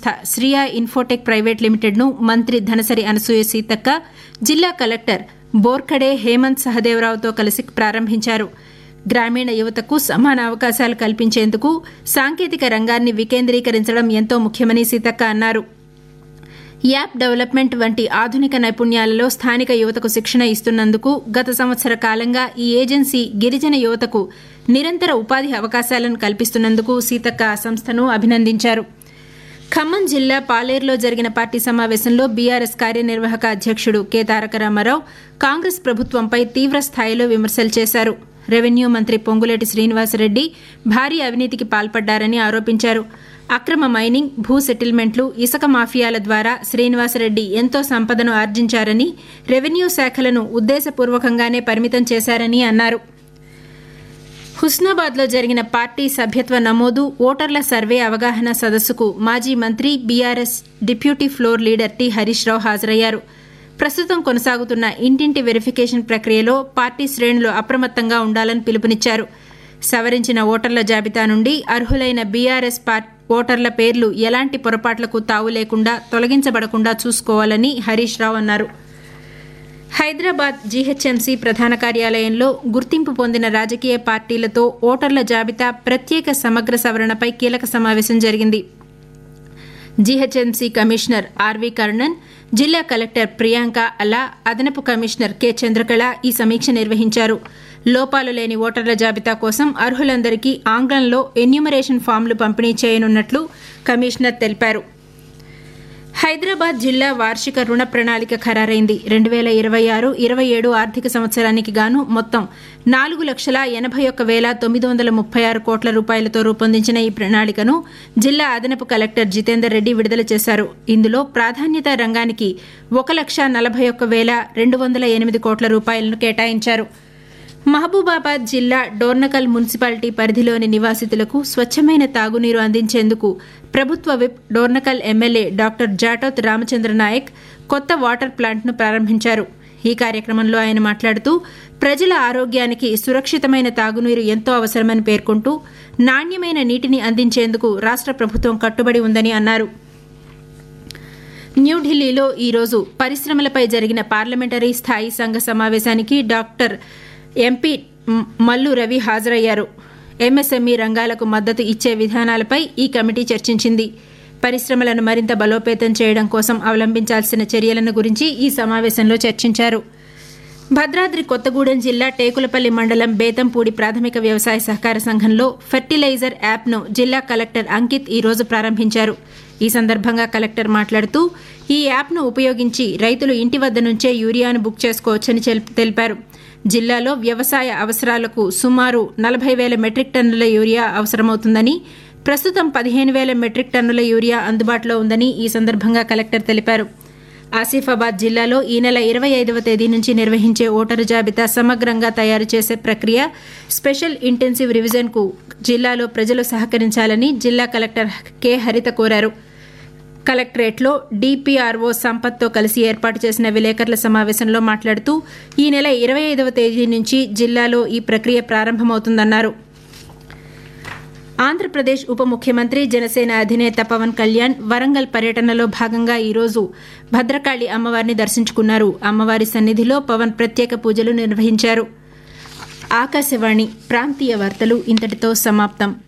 సంస్థ Shriya Infotech private లిమిటెడ్ను మంత్రి ధనసరి అనసూయ సీతక్క జిల్లా కలెక్టర్ బోర్ఖడే హేమంత్ సహదేవరావుతో కలిసి ప్రారంభించారు గ్రామీణ యువతకు సమాన అవకాశాలు కల్పించేందుకు సాంకేతిక రంగాన్ని వికేంద్రీకరించడం ఎంతో ముఖ్యమని సీతక్క అన్నారు యాప్ డెవలప్మెంట్ వంటి ఆధునిక నైపుణ్యాలలో స్థానిక యువతకు శిక్షణ ఇస్తున్నందుకు గత సంవత్సర కాలంగా ఈ ఏజెన్సీ గిరిజన యువతకు నిరంతర ఉపాధి అవకాశాలను కల్పిస్తున్నందుకు సీతక్క ఆ సంస్థను అభినందించారు ఖమ్మం జిల్లా పాలేరులో జరిగిన పార్టీ సమావేశంలో బీఆర్ఎస్ కార్యనిర్వాహక అధ్యక్షుడు కె తారక రామారావు కాంగ్రెస్ ప్రభుత్వంపై తీవ్ర స్థాయిలో విమర్శలు చేశారు రెవెన్యూ మంత్రి పొంగులేటి శ్రీనివాసరెడ్డి భారీ అవినీతికి పాల్పడ్డారని ఆరోపించారు అక్రమ మైనింగ్ భూ సెటిల్మెంట్లు ఇసుక మాఫియాల ద్వారా శ్రీనివాసరెడ్డి ఎంతో సంపదను ఆర్జించారని రెవెన్యూ శాఖలను ఉద్దేశపూర్వకంగానే పరిమితం చేశారని అన్నారు హుస్నాబాద్లో జరిగిన పార్టీ సభ్యత్వ నమోదు ఓటర్ల సర్వే అవగాహన సదస్సుకు మాజీ మంత్రి BRS deputy floor leader T Harish Rao హాజరయ్యారు ప్రస్తుతం కొనసాగుతున్న ఇంటింటి వెరిఫికేషన్ ప్రక్రియలో పార్టీ శ్రేణులు అప్రమత్తంగా ఉండాలని పిలుపునిచ్చారు సవరించిన ఓటర్ల జాబితా నుండి అర్హులైన బీఆర్ఎస్ ఓటర్ల పేర్లు ఎలాంటి పొరపాట్లకు తావు లేకుండా తొలగించబడకుండా చూసుకోవాలని హరీష్ రావు అన్నారు హైదరాబాద్ జీహెచ్ఎంసీ ప్రధాన కార్యాలయంలో గుర్తింపు పొందిన రాజకీయ పార్టీలతో ఓటర్ల జాబితా ప్రత్యేక సమగ్ర సవరణపై కీలక సమావేశం జరిగింది జీహెచ్ఎంసీ కమిషనర్ ఆర్వీ కర్ణన్ జిల్లా కలెక్టర్ ప్రియాంక అలా అదనపు కమిషనర్ కె చంద్రకళ ఈ సమీక్ష నిర్వహించారు లోపాలు లేని ఓటర్ల జాబితా కోసం అర్హులందరికీ ఆంగ్లంలో ఎన్యూమరేషన్ ఫామ్లు పంపిణీ చేయనున్నట్లు కమిషనర్ తెలిపారు హైదరాబాద్ జిల్లా వార్షిక రుణ ప్రణాళిక ఖరారైంది రెండు వేల ఇరవై ఆరు ఇరవై ఏడు ఆర్థిక సంవత్సరానికి గాను మొత్తం నాలుగు లక్షల ఎనభై ఒక్క వేల తొమ్మిది వందల ముప్పై ఆరు కోట్ల రూపాయలతో రూపొందించిన ఈ ప్రణాళికను జిల్లా అదనపు కలెక్టర్ జితేందర్ రెడ్డి విడుదల చేశారు ఇందులో ప్రాధాన్యత రంగానికి ఒక లక్ష నలభై ఒక్క వేల రెండు వందల ఎనిమిది కోట్ల రూపాయలను కేటాయించారు మహబూబాబాద్ జిల్లా డోర్నకల్ మున్సిపాలిటీ పరిధిలోని నివాసితులకు స్వచ్ఛమైన తాగునీరు అందించేందుకు ప్రభుత్వ whip Dornakal MLA doctor Jatoth Ramachandra Naik కొత్త వాటర్ ప్లాంట్ను ప్రారంభించారు ఈ కార్యక్రమంలో ఆయన మాట్లాడుతూ ప్రజల ఆరోగ్యానికి సురక్షితమైన తాగునీరు ఎంతో అవసరమని పేర్కొంటూ నాణ్యమైన నీటిని అందించేందుకు రాష్ట్ర ప్రభుత్వం కట్టుబడి ఉందని అన్నారు న్యూఢిల్లీలో ఈరోజు పరిశ్రమలపై జరిగిన పార్లమెంటరీ స్థాయి సంఘ సమావేశానికి డాక్టర్ ఎంపీ మల్లు రవి హాజరయ్యారు ఎంఎస్ఎంఈ రంగాలకు మద్దతు ఇచ్చే విధానాలపై ఈ కమిటీ చర్చించింది పరిశ్రమలను మరింత బలోపేతం చేయడం కోసం అవలంబించాల్సిన చర్యలను గురించి ఈ సమావేశంలో చర్చించారు భద్రాద్రి కొత్తగూడెం జిల్లా టేకులపల్లి మండలం బేతంపూడి ప్రాథమిక వ్యవసాయ సహకార సంఘంలో ఫెర్టిలైజర్ యాప్ను జిల్లా కలెక్టర్ అంకిత్ ఈ రోజు ప్రారంభించారు ఈ సందర్భంగా కలెక్టర్ మాట్లాడుతూ ఈ యాప్ను ఉపయోగించి రైతులు ఇంటి వద్ద నుంచే యూరియాను బుక్ చేసుకోవచ్చని తెలిపారు జిల్లాలో వ్యవసాయ అవసరాలకు సుమారు నలభై వేల మెట్రిక్ టన్నుల యూరియా అవసరమవుతుందని ప్రస్తుతం పదిహేను వేల మెట్రిక్ టన్నుల యూరియా అందుబాటులో ఉందని ఈ సందర్భంగా కలెక్టర్ తెలిపారు ఆసిఫాబాద్ జిల్లాలో ఈ నెల ఇరవై ఐదవ తేదీ నుంచి నిర్వహించే ఓటరు జాబితా సమగ్రంగా తయారు చేసే ప్రక్రియ స్పెషల్ ఇంటెన్సివ్ రివిజన్కు జిల్లాలో ప్రజలు సహకరించాలని జిల్లా కలెక్టర్ కె హరిత కోరారు కలెక్టరేట్లో డిపిఆర్ఓ సంపత్తో కలిసి ఏర్పాటు చేసిన విలేకరుల సమావేశంలో మాట్లాడుతూ ఈ నెల ఇరవై ఐదవ తేదీ నుంచి జిల్లాలో ఈ ప్రక్రియ ప్రారంభమవుతుందన్నారు ఆంధ్రప్రదేశ్ ఉప ముఖ్యమంత్రి జనసేన అధినేత పవన్ కళ్యాణ్ వరంగల్ పర్యటనలో భాగంగా ఈరోజు భద్రకాళి అమ్మవారిని దర్శించుకున్నారు అమ్మవారి సన్నిధిలో పవన్ ప్రత్యేక పూజలు నిర్వహించారు ఆకాశవాణి ప్రాంతీయ వార్తలు ఇంతటితో సమాప్తం